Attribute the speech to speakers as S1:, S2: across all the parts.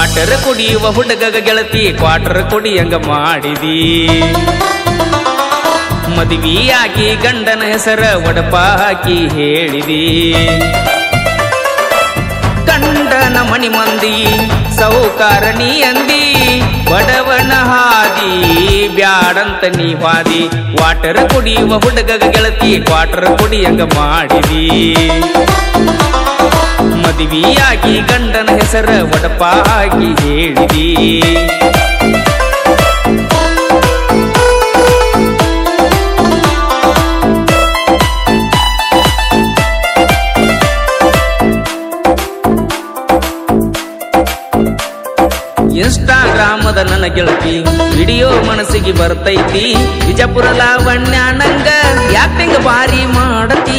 S1: water ಕುಡಿಯುವ ಹುಡುಗಗ ಗೆಳತಿ quarter ಕುಡಿಯಂಗ ಮಾಡಿದಿ ಮದುವೆಯಾಗಿ ಗಂಡನ ಹೆಸರ ಒಡಪ ಹಾಕಿ ಹೇಳಿದಿ ಕಂಡನ ಮಣಿ ಮಂದಿ ಸೌಕಾರ ನೀ ಅಂದಿ ಬಡವನ ಹಾದಿ ಬ್ಯಾಡಂತ ನೀ ಹಾದಿ ವಾಟರ್ ಕುಡಿಯುವ ಹುಡುಗಗ ಗೆಳತಿ ಕ್ವಾಟರ್ ಕುಡಿಯಂಗ ಮಾಡಿದಿ ಮದುವೆಯಾಗಿ ಗಂಡನ ಹೆಸರ ಒಡಪ ಹಾಕಿ ಹೇಳಿದಿ ಇನ್ಸ್ಟಾಗ್ರಾಮದ ನನ್ನ ಗೆಳತಿ ವಿಡಿಯೋ ಮನಸ್ಸಿಗೆ ಬರ್ತೈತಿ ವಿಜಯಪುರ ಲಾವಣ್ಯ ನಂಗ ಯಾಕ್ಟಿಂಗ್ ಬಾರಿ ಮಾಡತಿ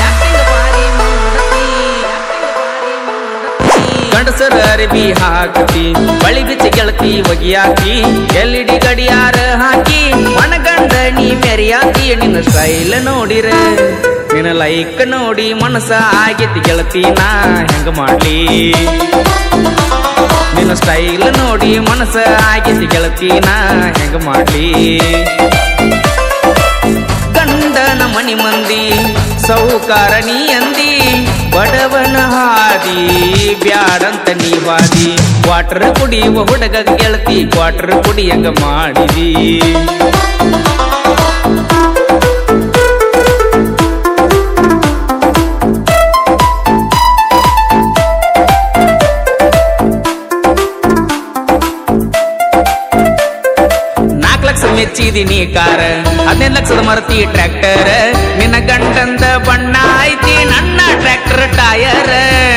S1: ಗಂಡಸರ ಅರಬಿ ಹಾಕತಿ ಬಳಿ ಬಿಚ್ಚಿ ಗೆಳತಿ ಒಗಿಯಾಕಿ ಎಲ್ ಡಿ ಗಡಿಯಾರ ಹಾಕಿ ಮನಗಂಡ ನೀ ಮೆರಿಯಾತಿ ನಿನ್ನ ಸ್ಟೈಲ್ ನೋಡಿರ ನಿನ್ನ ಲೈಕ್ ನೋಡಿ ಮನಸ್ಸ ಆಗೈತಿ ಗೆಳತಿ ನಾ ಹೆಂಗ ಮಾಡ್ಲಿ ನಿನ್ನ ಸ್ಟೈಲ್ ನೋಡಿ ಮನಸ್ಸ ಆಗೈತಿ ಗೆಳತಿ ನಾ ಹೆಂಗ ಮಾಡ್ಲಿ ಗಂಡನ ಮಣಿ ಮಂದಿ ಸೌಕಾರ ನೀ ಅಂದಿ ಬಡವನ ಹಾದಿ ಬ್ಯಾಡಂತ ನೀ ವಾದಿ ಕ್ವಾಟರ್ ಕುಡಿಯುವ ಹುಡುಗ ಗೆಳತಿ ಕ್ವಾಟರ್ ಕುಡಿಯಂಗ ಮಾಡಿದಿ ನಾಲ್ಕು ಲಕ್ಷ ಮೆಚ್ಚಿದೀನಿ ಕಾರ ಹದಿನೈದು ಲಕ್ಷದ ಮರತಿ ಟ್ರ್ಯಾಕ್ಟರ್ ನಿನ್ನ ಗಂಡಂದ ಬಣ್ಣ ಐತಿ ನನ್ನ ಟ್ರ್ಯಾಕ್ಟರ್ ಟಯರ್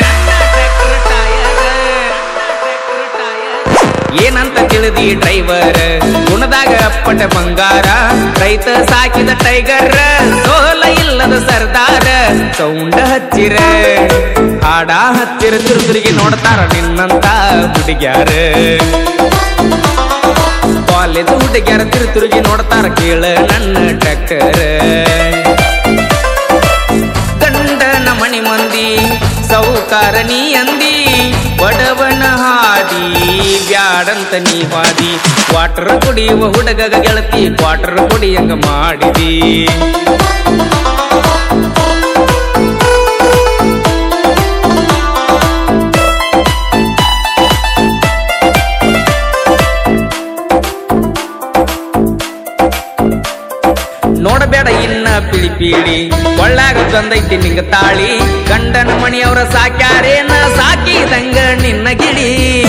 S1: ಏನಂತ ತಿಳಿದಿ ಡ್ರೈವರ್ ಗುಣದಾಗ ಅಪ್ಪಟ ಬಂಗಾರ ರೈತ ಸಾಕಿದ ಟೈಗರ್ ಸೋಲ ಇಲ್ಲದ ಸರ್ದಾರ ಸೌಂಡ ಹಚ್ಚಿರ ಹಾಡ ಹಚ್ಚಿರ ತಿರುತಿರುಗಿ ನೋಡ್ತಾರ ನಿನ್ನಂತ ಹುಡುಗ್ಯಾರ ಕಾಲೇಜ್ ಹುಡುಗ್ಯಾರ ತಿರುತಿರುಗಿ ನೋಡ್ತಾರ ಕೇಳ ನನ್ನ ಟ್ರ್ಯಾಕ್ಟರ್ ಗಂಡನ ಮಣಿ ಮಂದಿ ಸೌಕಾರ ನೀ ಅಂದಿ ಬಡವನ ಹಾದಿ ಬ್ಯಾಡಂತ ನೀ ಹಾದಿ ಕ್ವಾಟರ್ ಕುಡಿಯುವ ಹುಡುಗಗ ಗೆಳತಿ ಕ್ವಾಟರ್ ಕುಡಿಯಂಗ ಮಾಡಿದಿ ನೋಡಬೇಡ ಇನ್ನ ಪಿಳಿ ಪೀಳಿ ಒಳ್ಳಾಗ ಬಂದೈತಿ ನಿಂಗ ತಾಳಿ ಗಂಡನ ಮಣಿಯವರ ಸಾಕ್ಯಾರೇನ ಸಾಕಿದಂಗ ನಿನ್ನ ಗಿಳಿ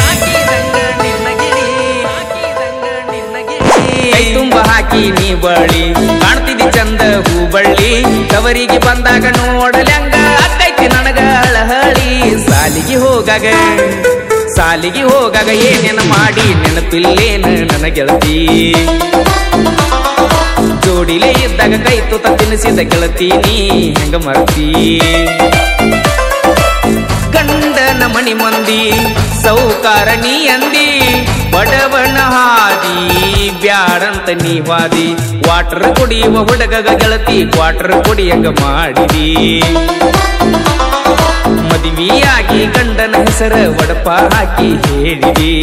S1: ಕೈ ತುಂಬ ಹಾಕಿ ನೀ ಬಳಿ ಕಾಣ್ತಿದಿ ಚಂದ ಹೂ ಬಳ್ಳಿ ತವರಿಗೆ ಬಂದಾಗ ನೋಡಲ್ಯಂಗ ಅಕ್ಕೈತಿ ನನಗ ಅಳಹಳಿ ಸಾಲಿಗೆ ಹೋಗಾಗ ಸಾಲಿಗೆ ಹೋಗಾಗ ಏನೇನ ಮಾಡಿ ನೆನಪಿಲ್ಲೇನ ನನ್ನ ಗೆಳತಿ ಜೋಡಿಲೆ ಇದ್ದಾಗ ಕೈ ತುತ್ತ ತಿನ್ನಿಸಿದ ಗೆಳತಿ ನೀ ಹೆಂಗ ಮರ್ತಿ ಗಂಡನ ಮಣಿ ಮಂದಿ ಸೌಕಾರ ನೀ ಅಂದಿ ಬಡವನ ಹಾದಿ ಬ್ಯಾಡಂತ ನೀ ವಾದಿ ವಾಟರ್ ಕುಡಿಯುವ ಹುಡುಗಗ ಗೆಳತಿ ಕ್ವಾಟರ್ ಕುಡಿಯಂಗ ಮಾಡಿದಿ ಮದುವೆಯಾಗಿ ಗಂಡನ ಹೆಸರ ಒಡಪ ಹಾಕಿ ಹೇಳಿದಿ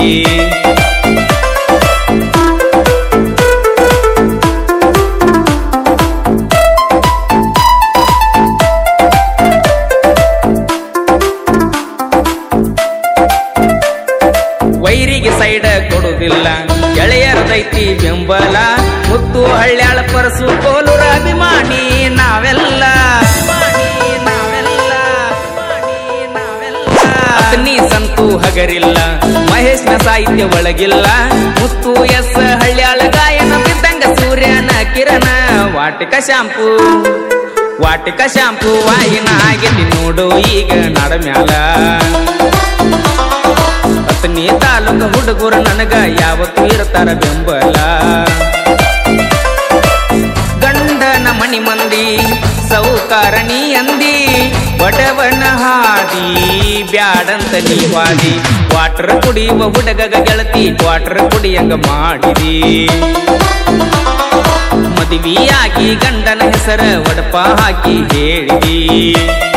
S1: ವೈರಿಗೆ ಸೈಡ ಕೊಡುದಿಲ್ಲ ಗೆಳೆಯರದೈತಿ ಬೆಂಬಲ ಮುತ್ತು ಹಳ್ಳ್ಯಾಳ ಪರಸು ಕೋಲೂರ ಅಭಿಮಾನಿ ನಾವೆಲ್ಲ ನೀ ಸಂತು ಹಗರಿಲ್ಲ ಮಹೇಶ್ನ ಸಾಹಿತ್ಯ ಒಳಗಿಲ್ಲ ಮುತ್ತು ಎಸ್ ಹಳ್ಳ್ಯಾಳ ಗಾಯನ ಬಿದ್ದಂಗ ಸೂರ್ಯನ ಕಿರಣ ವಾಟಿಕ ಶಾಂಪು ವಾಟಿಕ ಶಾಂಪು ವಾಹಿನ ಆಗೈತಿ ನೋಡು ಈಗ ನಡ ಮ್ಯಾಲ ಅತ್ನಿ ತಾಲೂಕ ಹುಡುಗರು ನನಗ ಯಾವತ್ತೂ ಇರ್ತಾರ ಬೆಂಬಲ ಗಂಡನ ಮಣಿ ಮಂದಿ ಸೌಕಾರಣಿ ಅಂದಿ ಬಡವನ ಹಾದಿ ಬ್ಯಾಡಂತ ನೀ ವಾದಿ ವಾಟರ್ ಕುಡಿಯುವ ಹುಡುಗಗ ಗೆಳತಿ ವಾಟರ್ ಕುಡಿಯಂಗ ಮಾಡಿದಿ ಮದುವೆಯಾಗಿ ಗಂಡನ ಹೆಸರ ಒಡಪ ಹಾಕಿ ಹೇಳಿದಿ